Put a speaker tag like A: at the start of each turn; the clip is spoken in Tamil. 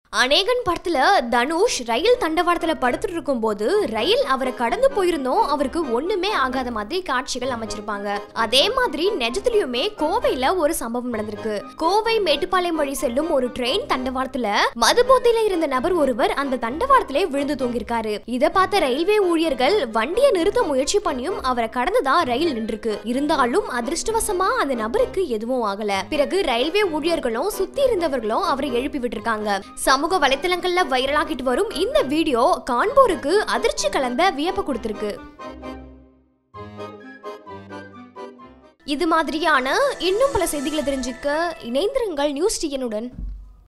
A: அநேகன் படத்துல தனுஷ் ரயில் தண்டவாளத்துல படுத்துட்டு இருக்கும்போது ரயில் அவரை கடந்து போயிருந்தோம் அவருக்கு ஒண்ணுமே ஆகாத மாதிரி காட்சிகள் அமைச்சிருப்பாங்க அதே மாதிரி நிஜத்துலயுமே கோவையில ஒரு சம்பவம் நடந்திருக்கு கோவை மேட்டுப்பாளையம் வழி செல்லும் ஒரு ட்ரெயின் தண்டவாளத்துல மதுபோதையில இருந்த நபர் ஒருவர் அந்த தண்டவாளத்திலே விழுந்து தூங்கியிருக்காரு இத பார்த்த ரயில்வே ஊழியர்கள் வண்டியை நிறுத்த முயற்சி பண்ணியும் அவரை கடந்துதான் ரயில் நின்றுருக்கு இருந்தாலும் அதிர்ஷ்டவசமா அந்த நபருக்கு எதுவும் ஆகல பிறகு ரயில்வே ஊழியர்களும் சுத்தி இருந்தவர்களும் அவரை எழுப்பி விட்டுருக்காங்க சமூக வலைத்தளங்கள்ல வைரலாகிட்டு வரும் இந்த வீடியோ காண்போருக்கு அதிர்ச்சி கலந்த வியப்பு கொடுத்திருக்கு இது மாதிரியான இன்னும் பல செய்திகளை தெரிஞ்சுக்க இணைந்திருங்கள் நியூஸ் டிஎனுடன்